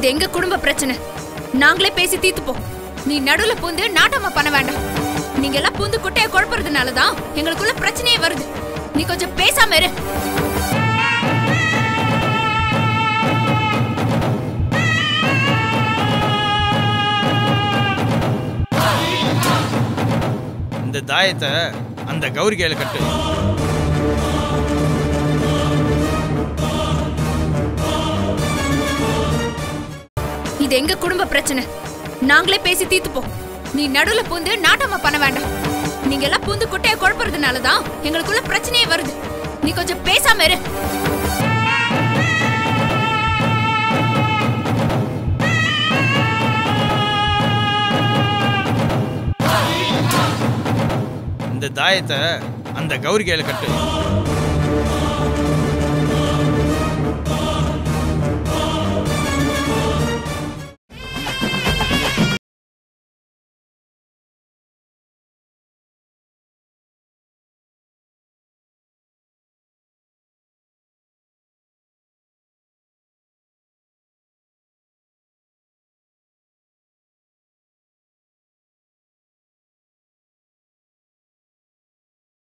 இது எங்க குடும்ப பிரச்சனை நாங்களே பேசி தீர்த்துப்போம் நீ நடுவுல பூந்து நாட்டமா பண்ண வேண்டாம் நீங்க எல்லாம் பூந்து குட்டைய குழப்பறதுனால தான் எங்களுக்குள்ள பிரச்சனையே வருது நீ கொஞ்சம் பேசாம இரு இந்த தாயத்தை அந்த கௌரி கையில கட்டு இது எங்க குடும்ப பிரச்சனை நாங்களே பேசி தீர்த்துப்போம் நீ நடுவுல பூந்து நாட்டமா பண்ண வேண்டாம் நீங்க எல்லாம் பூந்து குட்டைய குழப்பறதுனால தான் எங்களுக்குள்ள பிரச்சனையே வருது நீ கொஞ்சம் பேசாம இரு இந்த தாயத்தை அந்த கௌரி கையில கட்டு